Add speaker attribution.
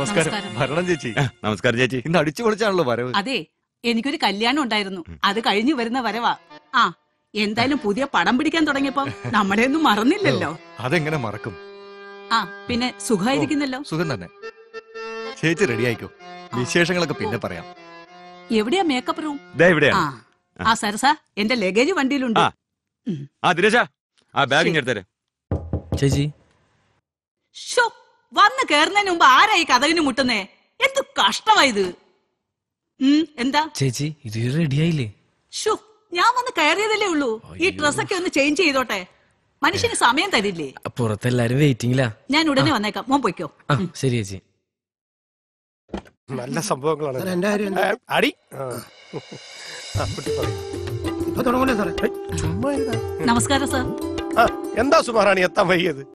Speaker 1: നമസ്കാരം
Speaker 2: നമസ്കാരം.
Speaker 1: ഭരണം ചേച്ചി
Speaker 3: നമസ്കാരം ചേച്ചി
Speaker 1: ഇന്ന് അടിച്ചു പൊളിച്ചാണല്ലോ വരവ്
Speaker 2: അതെ എനിക്കൊരു കല്യാണം ഉണ്ടായിരുന്നു അത് കഴിഞ്ഞു വരുന്ന വരവാ ആ എന്തായാലും പുതിയ പടം പിടിക്കാൻ തുടങ്ങിയപ്പോ നമ്മളെ ഒന്നും മറന്നില്ലല്ലോ
Speaker 1: അതെങ്ങനെ മറക്കും
Speaker 2: ആ പിന്നെ സുഖമായിരിക്കുന്നല്ലോ
Speaker 1: സുഖം തന്നെ ചേച്ചി റെഡി ആയിക്കോ വിശേഷങ്ങളൊക്കെ പിന്നെ പറയാം
Speaker 2: എവിടെയാ മേക്കപ്പ് റൂം
Speaker 3: ദേ
Speaker 2: ആ
Speaker 3: ഇവിടെയാണ്
Speaker 2: ആ സരസ എന്റെ ലഗേജ് വണ്ടിയിലുണ്ട്
Speaker 3: ആ. ആ ദിനേശ ആ ബാഗ്
Speaker 2: ശരി.
Speaker 3: ഇങ്ങെടുത്തരെ
Speaker 4: ചേച്ചി
Speaker 2: ഷോ വന്ന് കേറുന്നതിന് മുമ്പ് ആരാ ഈ കഥകിന് മുട്ടുന്നേ എന്ത് കഷ്ടമായത് ഉം എന്താ
Speaker 4: ചേച്ചി ഇത് റെഡി ആയില്ലേ
Speaker 2: ഷോ ഞാൻ വന്ന് കയറിയതല്ലേ ഉള്ളൂ ഈ ഡ്രസ്സൊക്കെ ഒന്ന് ചേഞ്ച് ചെയ്തോട്ടെ മനുഷ്യന് സമയം തരില്ലേ
Speaker 4: പുറത്തെല്ലാരും വെയിറ്റിംഗിലാ
Speaker 2: ഞാൻ ഉടനെ വന്നേക്കാം മോൻ പൊയ്ക്കോ
Speaker 4: ആ ശരി ചേച്ചി
Speaker 5: നല്ല സംഭവങ്ങളാണ്
Speaker 6: സാറേ, എന്റെ കാര്യം എന്താ?
Speaker 5: ഏ, അടി ആ. ആ, കുട്ടി പറയൂ.
Speaker 6: ഇപ്പൊ തുടങ്ങൂലേ സാറേ
Speaker 5: ഏയ്, ചുമ്മാ ഇരുടാ.
Speaker 2: നമസ്കാരം സർ
Speaker 5: ആ, എന്താ സുമാറാണി എത്താൻ വൈകിയത്